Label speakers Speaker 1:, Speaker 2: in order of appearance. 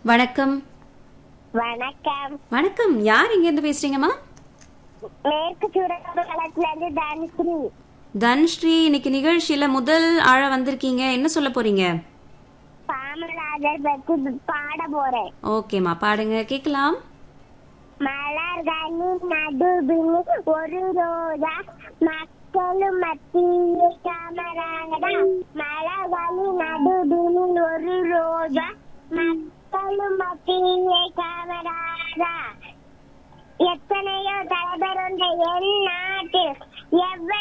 Speaker 1: வணக்கம்
Speaker 2: வணக்கம்
Speaker 1: வணக்கம் யார் இங்க இருந்து பேசுறீங்கம்மா
Speaker 2: மேற்கு சூரகலத்துல இருந்து தனுஸ்ரீ
Speaker 1: தன்ஸ்ரீ இன்னைக்கு நிகழ்ச்சியில முதல் ஆழ வந்திருக்கீங்க என்ன சொல்ல போறீங்க
Speaker 2: காமராஜர் பத்தி பாட போறேன்
Speaker 1: ஓகேம்மா பாடுங்க கேக்கலாம்
Speaker 2: மலர்களின் நடுவில் ஒரு ரோஜா மக்களும் மத்தியில் காமராஜா மலர்களின் நடுவில் ஒரு ரோஜா மக்களும் மத்தியில் காமராஜா எத்தனையோ தலைவர் உண்டு என் நாட்டில் எவ்வளவு